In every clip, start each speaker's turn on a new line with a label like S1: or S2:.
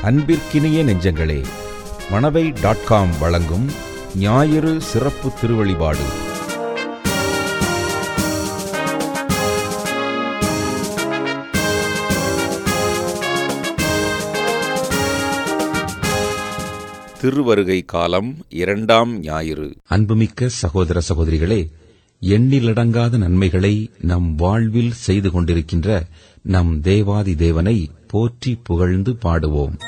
S1: அன்பிற்கினிய நெஞ்சங்களே Manavai dot com வழங்கும் ஞாயிறு சிறப்பு திருவழிபாடு திருவருகை காலம் இரண்டாம் ஞாயிறு
S2: அன்புமிக்க சகோதர சகோதரிகளே எண்ணிலடங்காத நன்மைகளை நம் வாழ்வில் செய்து கொண்டிருக்கின்ற நம் தேவாதி தேவனை போற்றி புகழ்ந்து பாடுவோம்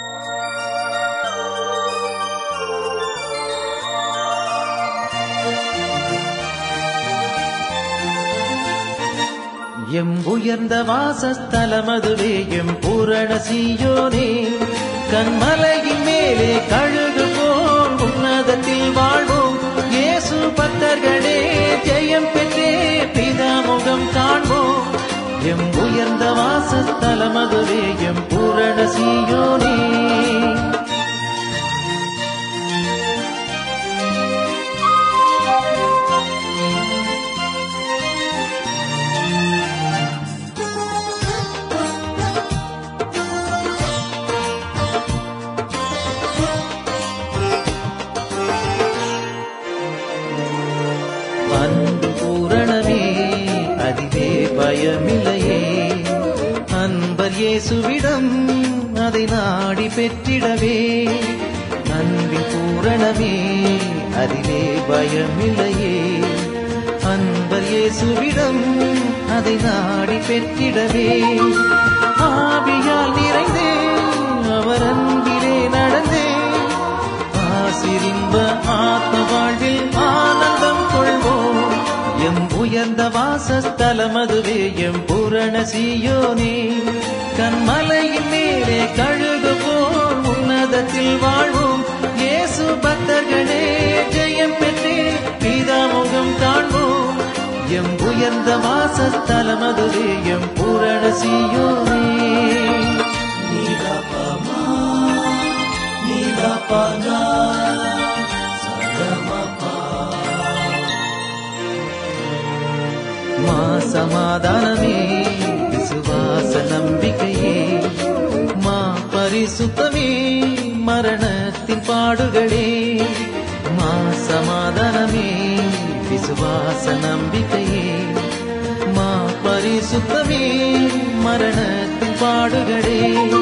S3: எம் உயர்ந்த வாசஸ்தலமதுவே எம் பூரண சீயோனே கண்மலையின் மேலே கழுகு போல் உன்னதத்தில் வாழ்வோம் இயேசு பக்தர்களே ஜெயம் பெற்றே பிதாமுகம் காண்போம் எம் உயர்ந்த வாசஸ்தலமதுவே எம் பூரண சீயோனே அன்பு பூரணமே அதிலே பயமில்லையே அன்பர் இயேசுவிடம் அதை நாடி பெற்றிடவே அன்பின் பூரணமே அதிலே பயமில்லையே அன்பர் இயேசுவிடம் அதை நாடி பெற்றிடவே ஆவியால் நிறைந்தே அவர் அன்பிலே நடந்தே ஆசிரின்ப ஆத்ம வாழ்வில் ஆனந்தம் கொள்வோம் எம் உயர்ந்த வாசஸ்தலம் அதுவே எம் பூரண சீயோனே கண்மலையின் மேலே கழுகு போல் உன்னதத்தில் வாழ்வோம் இயேசு பக்தர்களே ஜெயம் பெற்றே பிதாமுகம் காண்போம் எம் உயர்ந்த வாசஸ்தலம் அதுவே எம் பூரண சீயோனே நீலபமா நீலபகா சகமபா மா சமாதானமே விசுவாச நம்பிக்கையே மா பரிசுத்தமே மரணத்தின் பாடுகளே மா சமாதானமே விசுவாச நம்பிக்கையே மா பரிசுத்தமே மரணத்தின் பாடுகளே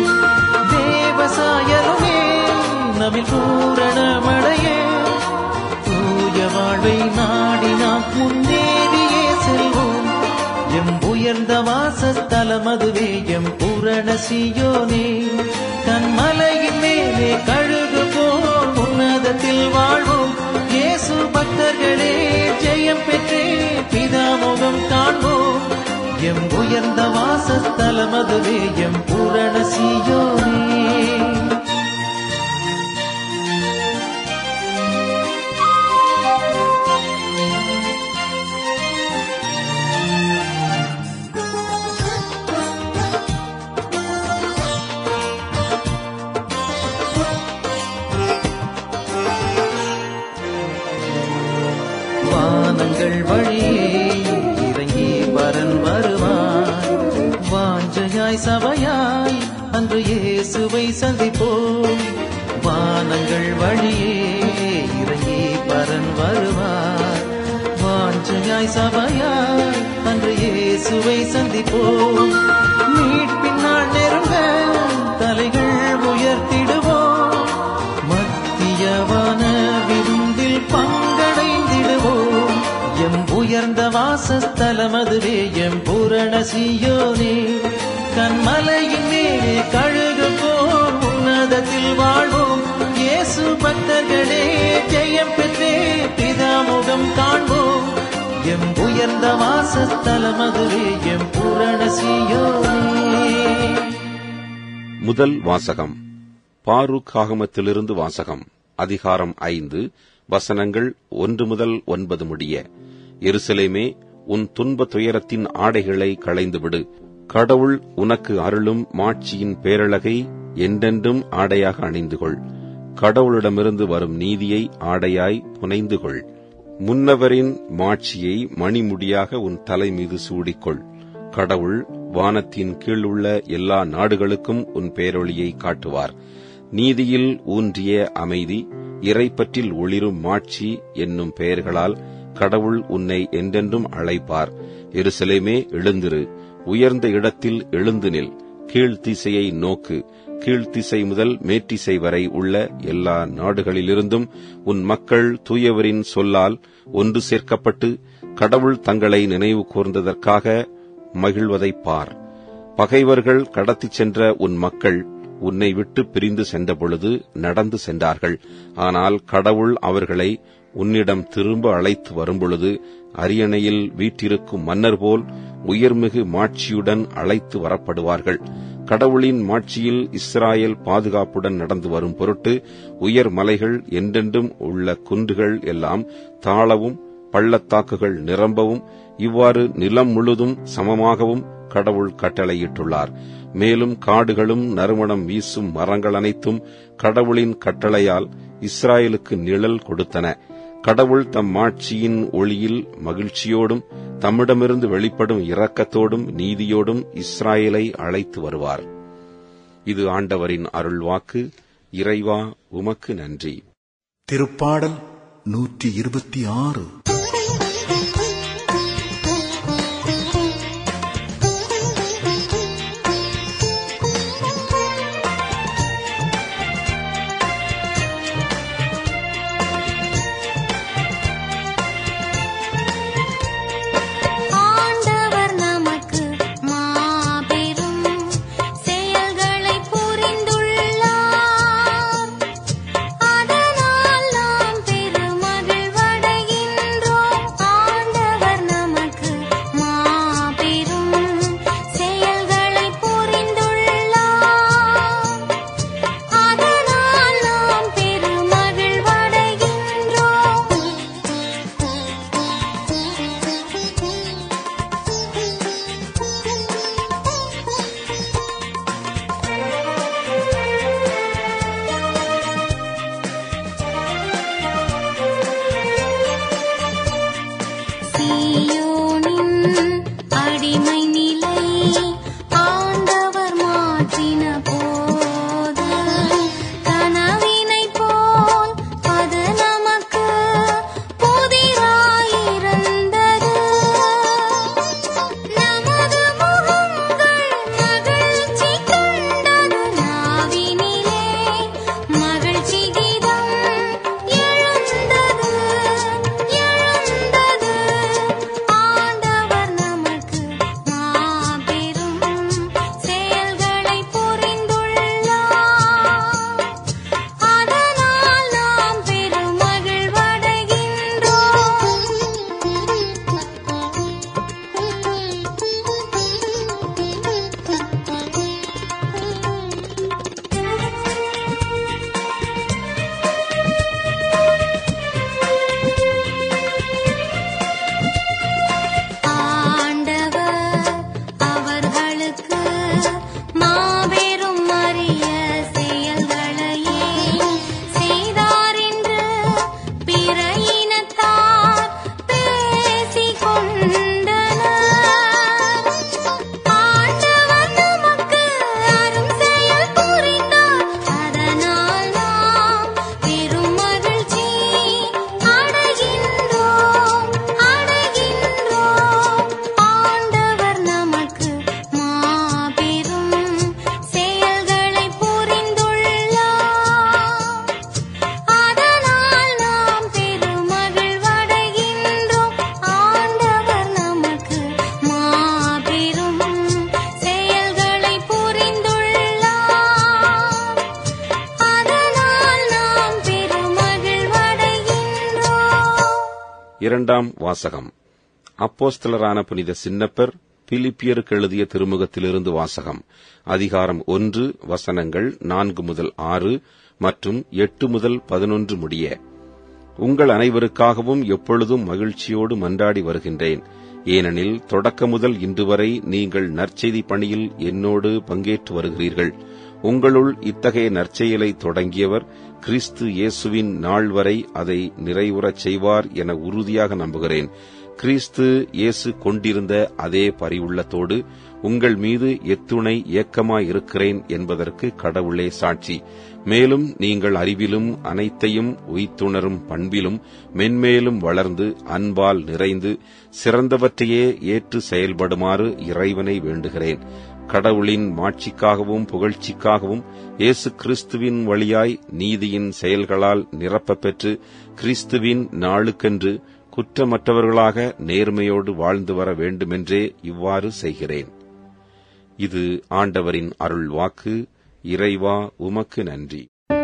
S3: தேவசாயருமே நவில் பூரணமடையே தூய வாழ்வை நாடி நாம் முன்னேறியே செல்வோம் எம் உயர்ந்த வாசஸ்தலம் அதுவே எம் பூரண சீயோனே கண்மலையின் மேலே கழுகு போல் உன்னதத்தில் வாழ்வோம் இயேசு பக்தர்களே ஜெயம் பெற்றே பிதாமுகம் காண்போம் எம் உயர்ந்த வாசஸ்தலம் அதுவே எம் பூரண சீயோனே வானங்கள் வழியே இறங்கி வரன் வருவார் வாஞ்சையாய் சபையாய் அன்று இயேசுவை சந்திப்போம் வானங்கள் வழியே இறங்கி வரன் வருவார் வாஞ்சையாய் சபையாய் அன்று இயேசுவை சந்திப்போம் மீட்பின் நாள் நெருங்க தலைகள் உயர்த்திடுவோம் மத்தியவான விருந்தில் பங்கடைந்திடுவோம் எம் உயர்ந்த வாசஸ்தலம் அதுவே எம் பூரண சீயோனே கண்மலையின் மேலே கழுகு போல் உன்னதத்தில் வாழ்வோம் இயேசு பக்தர்களே ஜெயம் பெற்றே பிதாமுகம் காண்போம் எம் உயர்ந்த வாசஸ்தலம் அதுவே எம் பூரண சீயோனே
S1: முதல் வாசகம் பாருக் ஆகமத்திலிருந்து வாசகம் அதிகாரம் ஐந்து வசனங்கள் ஒன்று முதல் ஒன்பது முடிய எருசலேமே உன் துன்ப துயரத்தின் ஆடைகளை களைந்துவிடு கடவுள் உனக்கு அருளும் மாட்சியின் பேரழகை என்றென்றும் ஆடையாக அணிந்து கொள் கடவுளிடமிருந்து வரும் நீதியை ஆடையாய் புனைந்து கொள் முன்னவரின் மாட்சியை மணிமுடியாக உன் தலை மீது சூடிக்கொள் கடவுள் வானத்தின் கீழ் உள்ள எல்லா நாடுகளுக்கும் உன் பேரொளியை காட்டுவார் நீதியில் ஊன்றிய அமைதி இறைப்பற்றில் ஒளிரும் மாட்சி என்னும் பெயர்களால் கடவுள் உன்னை என்றென்றும் அழைப்பார் எருசலேமே எழுந்திரு உயர்ந்த இடத்தில் எழுந்து நில் கீழ்த்திசையை நோக்கு கீழ்த்திசை முதல் மேற்றிசை வரை உள்ள எல்லா நாடுகளிலிருந்தும் உன் மக்கள் தூயவரின் சொல்லால் ஒன்று சேர்க்கப்பட்டு கடவுள் தங்களை நினைவு கூர்ந்ததற்காக மகிழ்வதைப் பார் பகைவர்கள் கடத்திச் சென்ற உன் மக்கள் உன்னை விட்டு பிரிந்து சென்றபொழுது நடந்து சென்றார்கள் ஆனால் கடவுள் அவர்களை உன்னிடம் திரும்ப அழைத்து வரும்பொழுது அரியணையில் வீற்றிருக்கும் மன்னர் போல் உயர்மிகு மாட்சியுடன் அழைத்து வரப்படுவார்கள் கடவுளின் மாட்சியில் இஸ்ராயேல் பாதுகாப்புடன் நடந்து வரும் பொருட்டு உயர் மலைகள் என்றென்றும் உள்ள குன்றுகள் எல்லாம் தாழவும் பள்ளத்தாக்குகள் நிரம்பவும் இவ்வாறு நிலம் முழுதும் சமமாகவும் கடவுள் கட்டளையிட்டுள்ளார் மேலும் காடுகளும் நறுமணம் வீசும் மரங்கள் அனைத்தும் கடவுளின் கட்டளையால் இஸ்ராயலுக்கு நிழல் கொடுத்தன கடவுள் தம் மாட்சியின் ஒளியில் மகிழ்ச்சியோடும் தம்மிடமிருந்து வெளிப்படும் இரக்கத்தோடும் நீதியோடும் இஸ்ராயலை அழைத்து வருவார் இது ஆண்டவரின் அருள்வாக்கு இறைவா உமக்கு நன்றி
S4: திருப்பாடல் நூற்றி இருபத்தி ஆறு
S5: ஆண்டவர் நமக்கு மாபெரும் செயல்களை புரிந்துள்ளார் அதனால் நாம் பெருமகிழ்வடைகின்றோம் ஆண்டவர் நமக்கு மாபெரும் செயல்களை புரிந்துள்ளார் அதனால் நாம் பெருமகிழ்வடைகின்றோம் சீயோனின் அடிமை நிலை ஆண்டவர் மாற்றின போது கனவினைப் போல் அது நமக்கு புதிராயிருந்தது நமது முகங்கள் மகிழ்ச்சி கண்டது நாவினிலே மகிழ்ச்சி கீதம் எழுந்தது எழுந்தது ஆண்டவர் நமக்கு மாபெரும் செயல்களை புரிந்துள்ளார் அதனால் நாம் பெருமகிழ்வடைகின்றோம் ஆண்டவர் அவர்களுக்கு மாபெரும் அரிய செயல்களையே செய்தார் என்று பிற இனத்தார் பேசிக் கொண்டனர் ஆண்டவர் நமக்கு அரும் செயல் புரிந்தார் அதனால் நாம் பெரும் மகிழ்ச்சி அடைகின்றோம் அடைகின்றோம் ஆண்டவர் நமக்கு மாபெரும் செயல்களை புரிந்துள்ளார் அதனால் நாம் பெருமகிழ்வடைகின்றோம் ஆண்டவர் நமக்கு மாபெரும் செயல்களை புரிந்துள்ளார் அதனால் நாம் பெருமகிழ்வடைகின்றோம்
S1: இரண்டாம் வாசகம் அப்போஸ்தலரான புனித சின்னப்பர் பிலிப்பியருக்கு எழுதிய திருமுகத்திலிருந்து வாசகம் அதிகாரம் ஒன்று வசனங்கள் நான்கு முதல் ஆறு மற்றும் எட்டு முதல் பதினொன்று முடிய உங்கள் அனைவருக்காகவும் எப்பொழுதும் மகிழ்ச்சியோடு மன்றாடி வருகின்றேன் ஏனெனில் தொடக்க முதல் இன்று வரை நீங்கள் நற்செய்தி பணியில் என்னோடு பங்கேற்று வருகிறீர்கள் உங்களுள் இத்தகைய நற்செயலை தொடங்கியவர் கிறிஸ்து இயேசுவின் நாள் வரை அதை நிறைவுறச் செய்வார் என உறுதியாக நம்புகிறேன் கிறிஸ்து இயேசு கொண்டிருந்த அதே பரிவுள்ளத்தோடு உங்கள் மீது எத்துணை ஏக்கமாயிருக்கிறேன் என்பதற்கு கடவுளே சாட்சி மேலும் நீங்கள் அறிவிலும் அனைத்தையும் உய்த்துணரும் பண்பிலும் மென்மேலும் வளர்ந்து அன்பால் நிறைந்து சிறந்தவற்றையே ஏற்று செயல்படுமாறு இறைவனை வேண்டுகிறேன் கடவுளின் மாட்சிக்காகவும் புகழ்ச்சிக்காகவும் இயேசு கிறிஸ்துவின் வழியாய் நீதியின் செயல்களால் நிரப்பப் பெற்று கிறிஸ்துவின் நாளுக்கென்று குற்றமற்றவர்களாக நேர்மையோடு வாழ்ந்து வர வேண்டுமென்றே இவ்வாறு செய்கிறேன் இது ஆண்டவரின் அருள் வாக்கு இறைவா உமக்கு நன்றி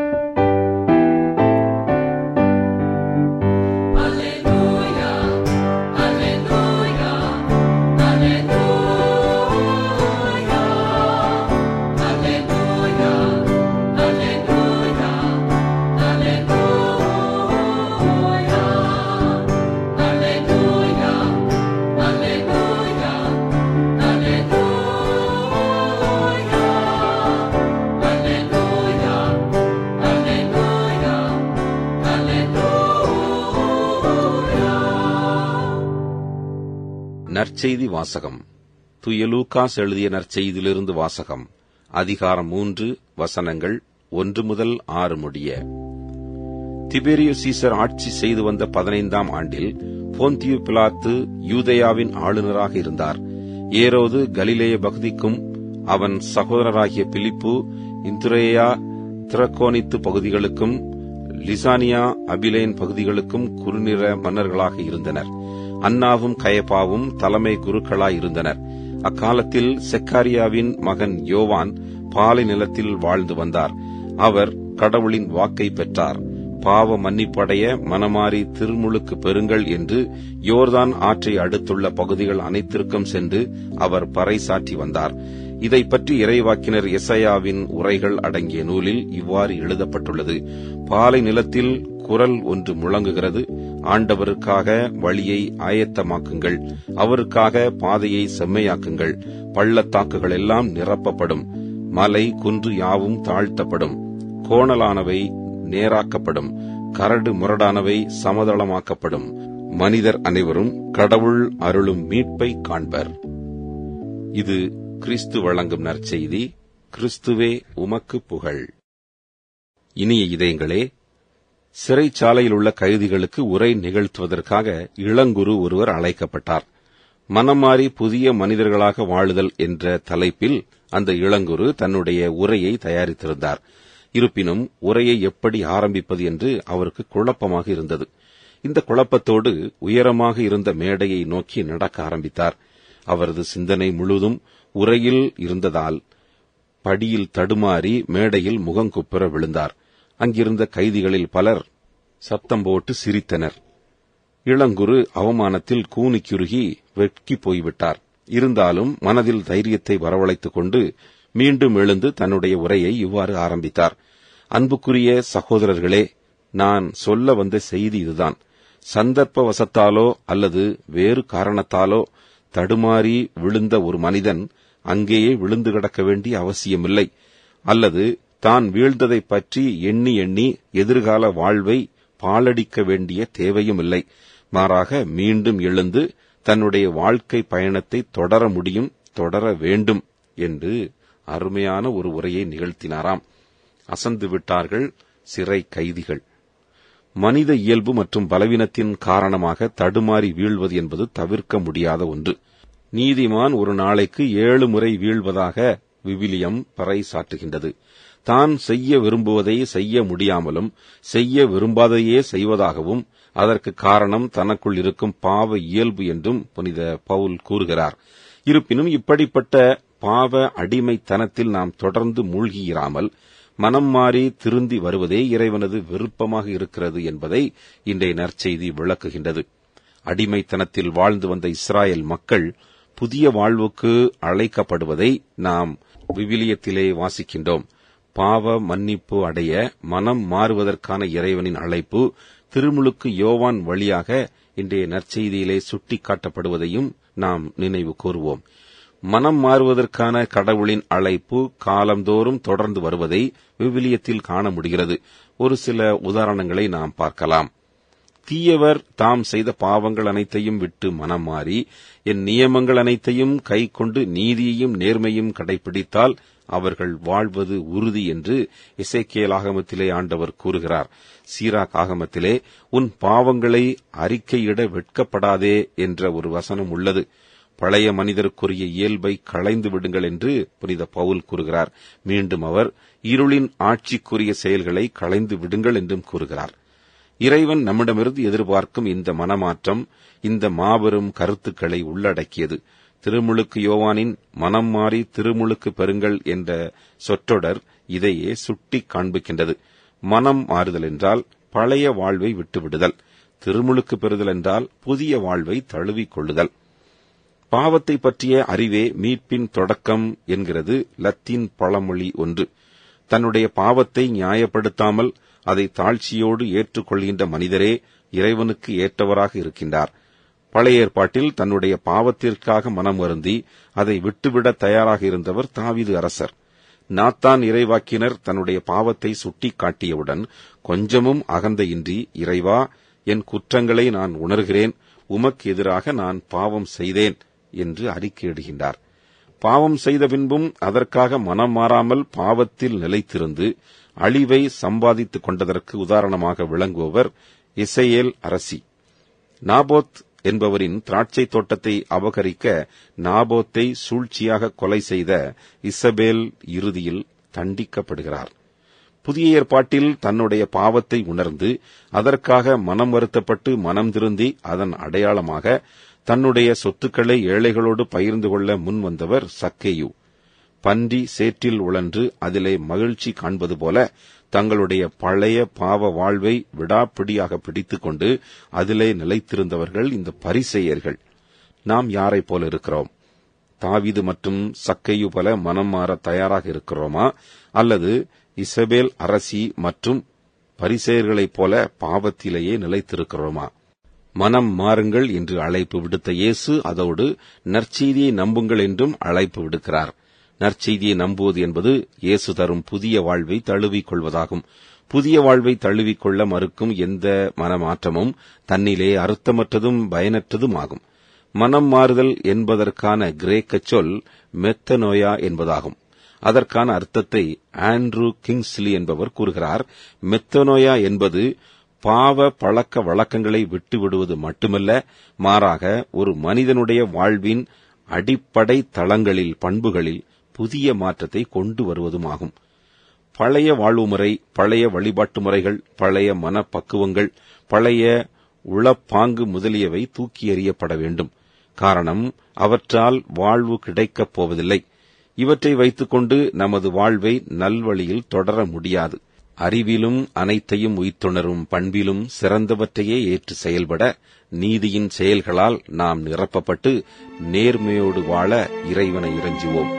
S1: நற்செய்தி வாசகம் துய லூக்காஸ் எழுதிய நற்செய்தியிலிருந்து வாசகம் அதிகாரம் மூன்று வசனங்கள் ஒன்று முதல் ஆறு முடிய திபேரியு சீசர் ஆட்சி செய்து வந்த பதினைந்தாம் ஆண்டில் போந்தியு பிலாத்து யூதேயாவின் ஆளுநராக இருந்தார் ஏரோது கலிலேய பகுதிக்கும் அவன் சகோதரராகிய பிலிப்பு இந்துரேயா திரக்கோனித்து பகுதிகளுக்கும் லிசானியா அபிலேன் பகுதிகளுக்கும் குறுநிற மன்னர்களாக இருந்தனர் அன்னாவும் கயப்பாவும் தலைமை குருக்களாய் இருந்தனர் அக்காலத்தில் செக்காரியாவின் மகன் யோவான் பாலை நிலத்தில் வாழ்ந்து வந்தார் அவர் கடவுளின் வாக்கை பெற்றார் பாவ மன்னிப்படைய மனமாறி திருமுழுக்கு பெறுங்கள் என்று யோர்தான் ஆற்றை அடுத்துள்ள பகுதிகள் அனைத்திற்கும் சென்று அவர் பறைசாற்றி வந்தார் இதை பற்றி இறைவாக்கினர் எசையாவின் உரைகள் அடங்கிய நூலில் இவ்வாறு எழுதப்பட்டுள்ளது பாலை நிலத்தில் குரல் ஒன்று முழங்குகிறது ஆண்டவருக்காக வழியை ஆயத்தமாக்குங்கள் அவருக்காக பாதையை செம்மையாக்குங்கள் பள்ளத்தாக்குகள் எல்லாம் நிரப்பப்படும் மலை குன்று யாவும் தாழ்த்தப்படும் கோணலானவை நேராக்கப்படும் கரடு முரடானவை சமதளமாக்கப்படும் மனிதர் அனைவரும் கடவுள் அருளும் மீட்பை காண்பர் இது கிறிஸ்து வழங்கும் நற்செய்தி கிறிஸ்துவே உமக்கு புகழ் இனிய இதயங்களே சிறைச்சாலையில் உள்ள கைதிகளுக்கு உரை நிகழ்த்துவதற்காக இளங்குரு ஒருவர் அழைக்கப்பட்டார் மனம் மாறி புதிய மனிதர்களாக வாழுதல் என்ற தலைப்பில் அந்த இளங்குரு தன்னுடைய உரையை தயாரித்திருந்தார் இருப்பினும் உரையை எப்படி ஆரம்பிப்பது என்று அவருக்கு குழப்பமாக இருந்தது இந்த குழப்பத்தோடு உயரமாக இருந்த மேடையை நோக்கி நடக்க ஆரம்பித்தார் அவரது சிந்தனை முழுதும் உரையில் இருந்ததால் படியில் தடுமாறி மேடையில் முகங்குப்புற விழுந்தார் அங்கிருந்த கைதிகளில் பலர் சத்தம் போட்டு சிரித்தனர் இளங்குரு அவமானத்தில் கூனிக்குருகி வெட்கி போய்விட்டார் இருந்தாலும் மனதில் தைரியத்தை வரவழைத்துக் கொண்டு மீண்டும் எழுந்து தன்னுடைய உரையை இவ்வாறு ஆரம்பித்தார் அன்புக்குரிய சகோதரர்களே நான் சொல்ல வந்த செய்தி இதுதான் சந்தர்ப்ப வசத்தாலோ அல்லது வேறு காரணத்தாலோ தடுமாறி விழுந்த ஒரு மனிதன் அங்கேயே விழுந்து கிடக்க வேண்டிய அவசியமில்லை அல்லது தான் வீழ்ந்ததை பற்றி எண்ணி எண்ணி எதிர்கால வாழ்வை பாழடிக்க வேண்டிய தேவையும் இல்லை மாறாக மீண்டும் எழுந்து தன்னுடைய வாழ்க்கை பயணத்தை தொடர முடியும் தொடர வேண்டும் என்று அருமையான ஒரு உரையை நிகழ்த்தினாராம் அசந்து விட்டார்கள் சிறை கைதிகள் மனித இயல்பு மற்றும் பலவீனத்தின் காரணமாக தடுமாறி வீழ்வது என்பது தவிர்க்க முடியாத ஒன்று நீதிமான் ஒரு நாளைக்கு ஏழு முறை வீழ்வதாக விவிலியம் பறைசாற்றுகின்றது தான் செய்ய விரும்புவதை செய்ய முடியாமலும் செய்ய விரும்பாதையே செய்வதாகவும் அதற்கு காரணம் தனக்குள் இருக்கும் பாவ இயல்பு என்றும் புனித பவுல் கூறுகிறார் இருப்பினும் இப்படிப்பட்ட பாவ அடிமைத்தனத்தில் நாம் தொடர்ந்து மூழ்கியிராமல் மனம் மாறி திருந்தி வருவதே இறைவனது விருப்பமாக இருக்கிறது என்பதை இன்றைய நற்செய்தி விளக்குகின்றது அடிமைத்தனத்தில் வாழ்ந்து வந்த இஸ்ராயல் மக்கள் புதிய வாழ்வுக்கு அழைக்கப்படுவதை நாம் விவிலியத்திலே வாசிக்கின்றோம் பாவ மன்னிப்பு அடைய மனம் மாறுவதற்கான இறைவனின் அழைப்பு திருமுழுக்கு யோவான் வழியாக இன்றைய நற்செய்தியிலே சுட்டிக்காட்டப்படுவதையும் நாம் நினைவு கூறுவோம் மனம் மாறுவதற்கான கடவுளின் அழைப்பு காலந்தோறும் தொடர்ந்து வருவதை விவிலியத்தில் காண முடிகிறது ஒரு சில உதாரணங்களை நாம் பார்க்கலாம் தீயவர் தாம் செய்த பாவங்கள் அனைத்தையும் விட்டு மனம் மாறி என் நியமங்கள் அனைத்தையும் கை கொண்டு நீதியையும் நேர்மையும் கடைபிடித்தால் அவர்கள் வாழ்வது உறுதி என்று இசைக்கியல் ஆகமத்திலே ஆண்டவர் கூறுகிறார் சீராக் ஆகமத்திலே உன் பாவங்களை அறிக்கையிட வெட்கப்படாதே என்ற ஒரு வசனம் உள்ளது பழைய மனிதருக்குரிய இயல்பை களைந்து விடுங்கள் என்று புனித பவுல் கூறுகிறார் மீண்டும் அவர் இருளின் ஆட்சிக்குரிய செயல்களை களைந்து விடுங்கள் என்றும் கூறுகிறார் இறைவன் நம்மிடமிருந்து எதிர்பார்க்கும் இந்த மனமாற்றம் இந்த மாபெரும் கருத்துக்களை உள்ளடக்கியது திருமுழுக்கு யோவானின் மனம் மாறி திருமுழுக்கு பெறுங்கள் என்ற சொற்றொடர் இதையே சுட்டி காண்பிக்கின்றது மனம் மாறுதல் என்றால் பழைய வாழ்வை விட்டுவிடுதல் திருமுழுக்கு பெறுதல் என்றால் புதிய வாழ்வை தழுவிக் கொள்ளுதல் பாவத்தை பற்றிய அறிவே மீட்பின் தொடக்கம் என்கிறது லத்தீன் பழமொழி ஒன்று தன்னுடைய பாவத்தை நியாயப்படுத்தாமல் அதை தாழ்ச்சியோடு ஏற்றுக்கொள்கின்ற மனிதரே இறைவனுக்கு ஏற்றவராக இருக்கின்றார் பழைய ஏற்பாட்டில் தன்னுடைய பாவத்திற்காக மனம் வருந்தி அதை விட்டுவிட தயாராக இருந்தவர் தாவீது அரசர் நாத்தான் இறைவாக்கினர் தன்னுடைய பாவத்தை சுட்டிக் காட்டியவுடன் கொஞ்சமும் அகந்தையின்றி இறைவா என் குற்றங்களை நான் உணர்கிறேன் உமக்கு எதிராக நான் பாவம் செய்தேன் என்று அறிக்கையிடுகின்றார் பாவம் செய்த பின்பும் அதற்காக மனம் மாறாமல் பாவத்தில் நிலைத்திருந்து அழிவை சம்பாதித்துக் கொண்டதற்கு உதாரணமாக விளங்குபவர் இசையேல் அரசி நாபோத் என்பவரின் திராட்சை தோட்டத்தை அபகரிக்க நாபோத்தை சூழ்ச்சியாக கொலை செய்த இசபேல் இறுதியில் தண்டிக்கப்படுகிறார் புதிய ஏற்பாட்டில் தன்னுடைய பாவத்தை உணர்ந்து அதற்காக மனம் வருத்தப்பட்டு மனம் திருந்தி அதன் அடையாளமாக தன்னுடைய சொத்துக்களை ஏழைகளோடு பகிர்ந்து கொள்ள முன் வந்தவர் சக்கேயு பன்றி சேற்றில் உழன்று அதிலே மகிழ்ச்சி காண்பது போல தங்களுடைய பழைய பாவ வாழ்வை விடாப்பிடியாக பிடித்துக்கொண்டு அதிலே நிலைத்திருந்தவர்கள் இந்த பரிசெயர்கள் நாம் யாரைப் போல இருக்கிறோம் தாவீது மற்றும் சக்கையு போல மனம் மாற தயாராக இருக்கிறோமா அல்லது இசபேல் அரசி மற்றும் பரிசெயர்களைப் போல பாவத்திலேயே நிலைத்திருக்கிறோமா மனம் மாறுங்கள் என்று அழைப்பு விடுத்த இயேசு அதோடு நற்செய்தியை நம்புங்கள் என்றும் அழைப்பு விடுக்கிறார் நற்செய்தியை நம்புவது என்பது இயேசு தரும் புதிய வாழ்வை தழுவிக் கொள்வதாகும் புதிய வாழ்வை தழுவிக் கொள்ள மறுக்கும் எந்த மனமாற்றமும் தன்னிலே அர்த்தமற்றதும் பயனற்றதும் ஆகும் மனம் மாறுதல் என்பதற்கான கிரேக்க சொல் மெத்தனோயா என்பதாகும் அதற்கான அர்த்தத்தை ஆண்ட்ரூ கிங்ஸ்லி என்பவர் கூறுகிறார் மெத்தனோயா என்பது பாவ பழக்க வழக்கங்களை விட்டுவிடுவது மட்டுமல்ல மாறாக ஒரு மனிதனுடைய வாழ்வின் அடிப்படை தளங்களில் பண்புகளில் புதிய மாற்றத்தை கொண்டு வருவதுமாகும் பழைய வாழ்வு முறை பழைய வழிபாட்டு முறைகள் பழைய மனப்பக்குவங்கள் பழைய உளப்பாங்கு முதலியவை தூக்கி எறியப்பட வேண்டும் காரணம் அவற்றால் வாழ்வு கிடைக்கப் போவதில்லை இவற்றை வைத்துக்கொண்டு நமது வாழ்வை நல்வழியில் தொடர முடியாது அறிவிலும் அனைத்தையும் உய்த்துணரும் பண்பிலும் சிறந்தவற்றையே ஏற்று செயல்பட நீதியின் செயல்களால் நாம் நிரப்பப்பட்டு நேர்மையோடு வாழ இறைவனை இறைஞ்சுவோம்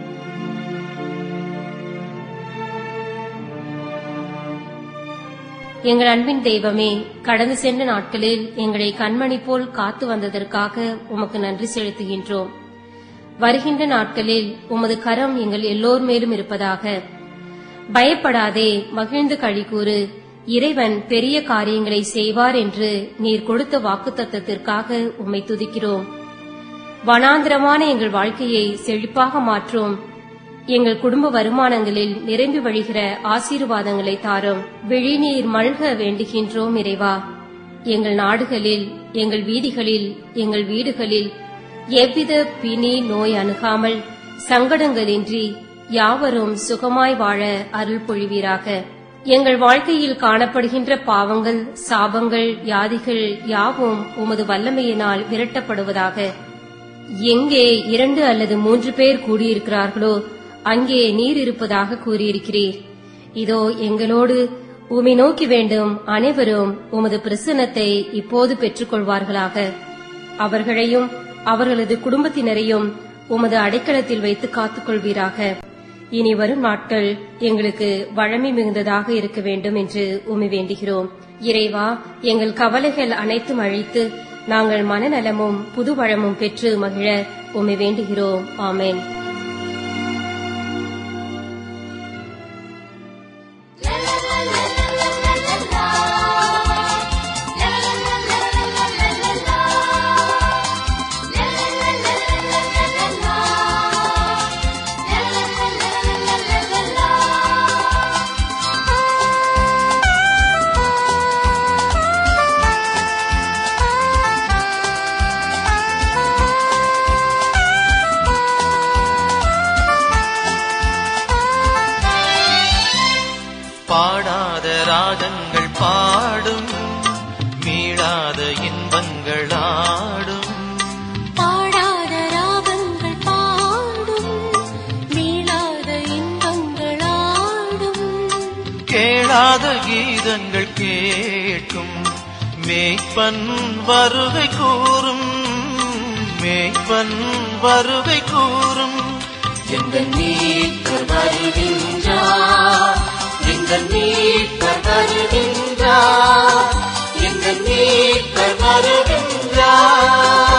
S6: எங்கள் அன்பின் தெய்வமே கடந்து சென்ற நாட்களில் எங்களை கண்மணி போல் காத்து வந்ததற்காக உமக்கு நன்றி செலுத்துகின்றோம் வருகின்ற நாட்களில் உமது கரம் எங்கள் எல்லோர் மேலும் இருப்பதாக பயப்படாதே மகிழ்ந்து கழிகூறு இறைவன் பெரிய காரியங்களை செய்வார் என்று நீர் கொடுத்த வாக்குத்தத்தத்திற்காக உம்மை துதிக்கிறோம் வனாந்திரமான எங்கள் வாழ்க்கையை செழிப்பாக மாற்றும் எங்கள் குடும்ப வருமானங்களில் நிரம்பி வழிகிற ஆசீர்வாதங்களை தாரும் விழிநீர் மல்க வேண்டுகின்றோம் இறைவா எங்கள் நாடுகளில் எங்கள் வீதிகளில் எங்கள் வீடுகளில் எவ்வித பிணி நோய் அணுகாமல் சங்கடங்களின்றி யாவரும் சுகமாய் வாழ அருள் பொழிவீராக எங்கள் வாழ்க்கையில் காணப்படுகின்ற பாவங்கள் சாபங்கள் வியாதிகள் யாவும் உமது வல்லமையினால் விரட்டப்படுவதாக எங்கே இரண்டு அல்லது மூன்று பேர் கூடியிருக்கிறார்களோ அங்கே நீர் இருப்பதாக கூறியிருக்கிறீர் இதோ எங்களோடு உமை நோக்கி வேண்டும் அனைவரும் உமது பிரசன்னத்தை இப்போது பெற்றுக்கொள்வார்களாக அவர்களையும் அவர்களது குடும்பத்தினரையும் உமது அடைக்கலத்தில் வைத்து காத்துக்கொள்வீராக இனி வரும் நாட்கள் எங்களுக்கு வழமை மிகுந்ததாக இருக்க வேண்டும் என்று உமை வேண்டுகிறோம் இறைவா எங்கள் கவலைகள் அனைத்தும் அழித்து நாங்கள் மனநலமும் புதுவளமும் பெற்று மகிழ உம்மை வேண்டுகிறோம் ஆமென்
S3: பாடாத ராகங்கள் பாடும் மீளாத இன்பங்கள் ஆடும்
S5: பாடாத ராகங்கள் பாடும் மீளாத இன்பங்கள் ஆடும்
S3: கேளாத கீதங்கள் கேட்கும் மேய்ப்பன் வருகை கூறும் மேய்ப்பன் வருகை கூறும் எங்கள் நீக்கர் வருகின்றார் எங்கள் நீக்கர் வருகின்றார் எங்கள் நீக்கர் வருகின்றார்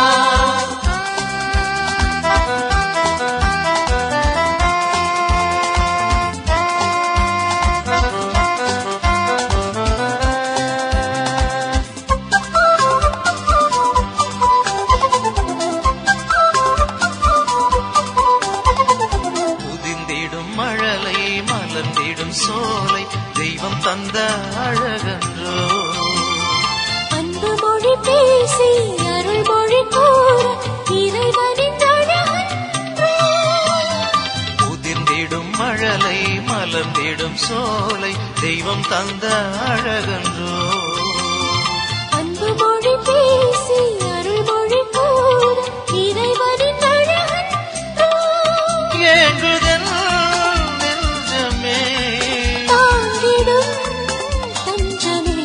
S3: உதிர்ந்திடும் மழலை மலர்ந்திடும் சோலை தெய்வம் தந்த அழகன்றோ
S5: அன்பு மொழி பேசி அருள் மொழி கூற இறைவனின் அழகன்றே.
S3: உதிர்ந்திடும் மழலை மலர்ந்திடும் சோலை தெய்வம் தந்த அழகன்றோ
S5: அன்பு மொழி பேசி அருள் மொழி கூற இறைவனின் அழகன்றே.
S3: ஏங்குதல் நெஞ்சமே
S5: தாங்கிடும் தஞ்சமே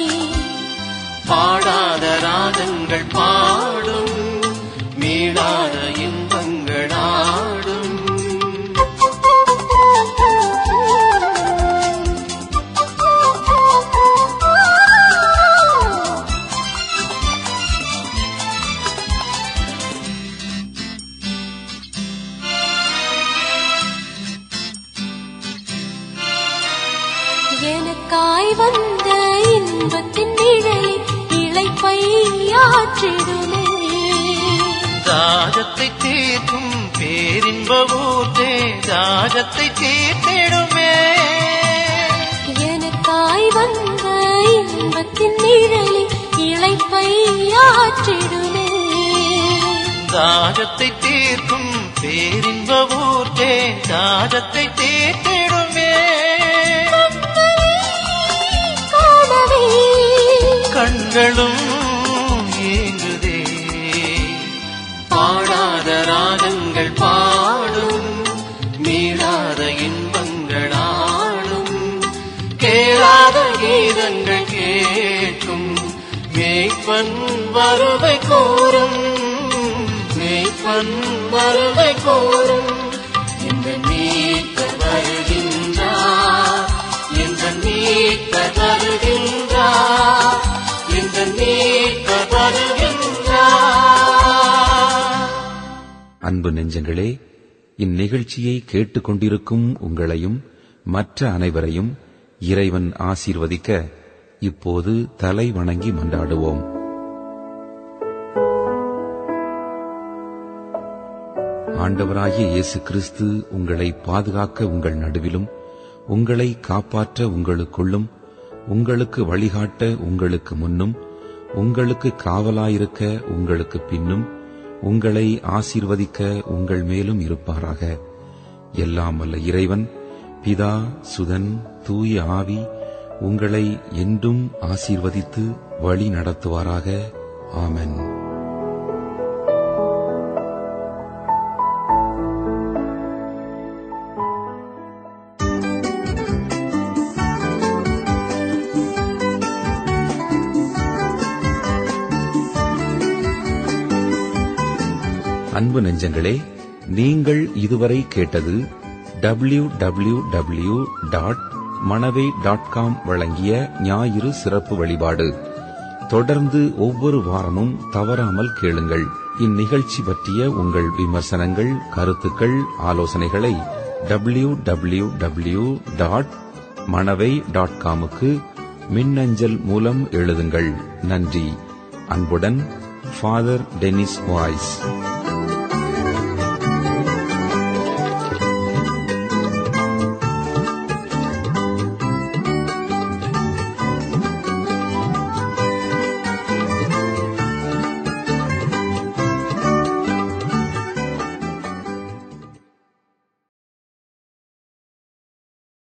S3: பாடாத ராகங்கள் பாடும் மீளாத இன்பங்கள் ஆடும்
S5: எனக்காய் வந்த இன்பத்தின் நிழலில் இளைப்பை ஆற்றிடுமே
S3: தாகத்தை தீர்க்கும் பேரின்ப ஊற்றே தாகத்தை தீர்த்திடுமே
S5: எனக்காய் வந்த இன்பத்தின் நிழலில் இளைப்பை ஆற்றிடுமே
S3: தாகத்தை தீர்க்கும் பேரின்ப ஊற்றே தாகத்தை தீர்த்திடுமே
S5: காணவே
S3: கண்களும் ஏங்குதே பாடாத ராகங்கள் பாடும் மீளாத இன்பங்கள் ஆடும் கேளாத கீதங்கள் கேட்கும் மேய்ப்பன் வருகை கூறும் மேய்ப்பன் வருகை கூறும் இந்த நீக்க வருகின்றார் இந்த நீக்க வருகின்றார் இந்த நீக்க வருகின்றார்
S2: அன்பு நெஞ்சங்களே இந்நிகழ்ச்சியை கேட்டுக்கொண்டிருக்கும் உங்களையும் மற்ற அனைவரையும் இறைவன் ஆசீர்வதிக்க இப்போது தலை வணங்கி மன்றாடுவோம் ஆண்டவராகிய இயேசு கிறிஸ்து உங்களை பாதுகாக்க உங்கள் நடுவிலும் உங்களை காப்பாற்ற உங்களுக்குள்ளும் உங்களுக்கு வழிகாட்ட உங்களுக்கு முன்னும் உங்களுக்கு காவலாயிருக்க உங்களுக்கு பின்னும் உங்களை ஆசீர்வதிக்க உங்கள் மேலும் இருப்பாராக எல்லாம் வல்ல இறைவன் பிதா சுதன் தூய ஆவி உங்களை என்றும் ஆசீர்வதித்து வழி நடத்துவாராக ஆமென் அன்பு நெஞ்சங்களே நீங்கள் இதுவரை கேட்டது W W W dot Manavai dot com வழங்கிய ஞாயிறு சிறப்பு வழிபாடு தொடர்ந்து ஒவ்வொரு வாரமும் தவறாமல் கேளுங்கள் இந்நிகழ்ச்சி பற்றிய உங்கள் விமர்சனங்கள் கருத்துக்கள் ஆலோசனைகளை W W W dot Manavai dot காமுக்கு மின்னஞ்சல் மூலம் எழுதுங்கள் நன்றி அன்புடன் ஃபாதர் டெனிஸ் வாய்ஸ்